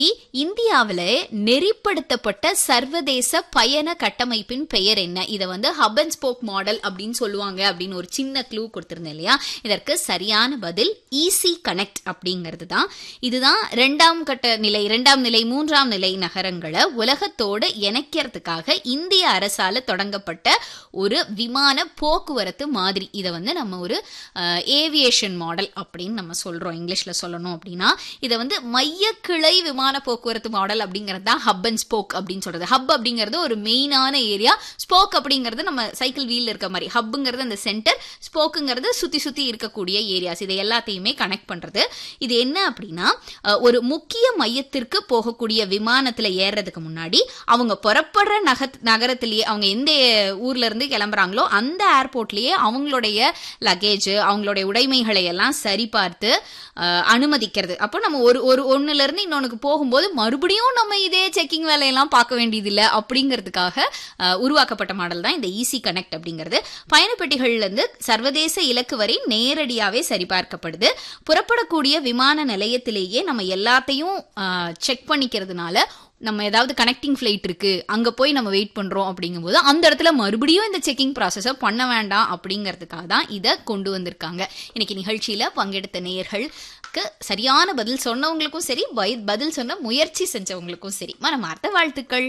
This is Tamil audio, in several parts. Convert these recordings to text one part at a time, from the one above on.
இந்தியாவில நெறிப்படுத்தப்பட்ட சர்வதேச பயண கட்டமைப்பின் பெயர் என்ன இதை வந்து ஹப் அண்ட் ஸ்போக் மாடல் அப்படின்னு சொல்லுவாங்க அப்படின்னு ஒரு சின்ன க்ளூ கொடுத்திருந்தேன் இல்லையா இதற்கு சரியான பதில் ஈசி கனெக்ட் அப்படிங்கிறது தான் இதுதான் ரெண்டாம் கட்ட நிலை இரண்டாம் நிலை மூன்றாம் நிலை நகரங்களை உலகத்தோடு இணைக்கிறதுக்காக இந்திய அரசால தொடங்கப்பட்ட ஒரு விமான போக்குவரத்து மாதிரி இதை வந்து நம்ம ஒரு ஏவியேஷன் மாடல் அப்படின்னு நம்ம சொல்றோம் இங்கிலீஷ்ல சொல்லணும் அப்படின்னா இதை வந்து மையக்கிளை விமான போக்குவரத்து மாடல் அப்படிங்கிறது தான் ஹப் அண்ட் ஸ்போக் அப்படின்னு சொல்றது ஹப் அப்படிங்கிறது ஒரு மெயினான ஏரியா ஸ்போக் அப்படிங்கிறது நம்ம சைக்கிள் வீல் இருக்க மாதிரி ஹப்புங்கிறது அந்த சென்டர் ஸ்போக்குங்கிறது சுத்தி சுத்தி இருக்கக்கூடிய ஏரியாஸ் இதை எல்லாத்தையுமே கனெக்ட் பண்றது இது என்ன அப்படின்னா அஹ், ஒரு முக்கிய மையத்திற்கு போகக்கூடிய விமானத்துல ஏறுறதுக்கு முன்னாடி அவங்க புறப்படுற நக நகரத்திலேயே அவங்க எந்த ஊர்ல இருந்து கிளம்புறாங்களோ அந்த ஏர்போர்ட்லயே அவங்களுடைய லக்கேஜ் அவங்களுடைய உடைமைகளை எல்லாம் சரிபார்த்து அஹ், அனுமதிக்கிறது அப்போ நம்ம ஒரு ஒரு ஒண்ணுல இருந்து இன்னொன்னுக்கு போகும்போது மறுபடியும் நம்ம இதே செக்கிங் வேலையெல்லாம் பார்க்க வேண்டியதில்லை அப்படிங்கிறதுக்காக அஹ், உருவாக்கப்பட்ட மாடல் தான் இந்த ஈசி கனெக்ட் அப்படிங்கிறது பயணப்பெட்டிகள்ல இருந்து சர்வதேச இலக்கு வரை நேரடியாவே சரிபார்க்கப்படுது புறப்படக்கூடிய விமான நிலையத்திலேயே நம்ம எல்லாத்தையும் செக் பண்ணிக்கிறதுனால நம்ம ஏதாவது கனெக்டிங் ஃப்ளைட் இருக்கு அங்க போய் நம்ம வெயிட் பண்றோம் அப்படிங்கும்போது அந்த இடத்துல மறுபடியும் இந்த செக்கிங் ப்ராசஸை பண்ண வேண்டாம் அப்படிங்கிறதுக்காக தான் இதை கொண்டு வந்திருக்காங்க இன்னைக்கு நிகழ்ச்சியில பங்கெடுத்த நேயர்களுக்கு சரியான பதில் சொன்னவங்களுக்கும் சரி பய- பதில் சொன்ன முயற்சி செஞ்சவங்களுக்கும் சரி மனமார்த்த வாழ்த்துக்கள்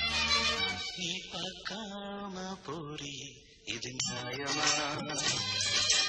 நீ பார்க்காம போறி இது நியாயமா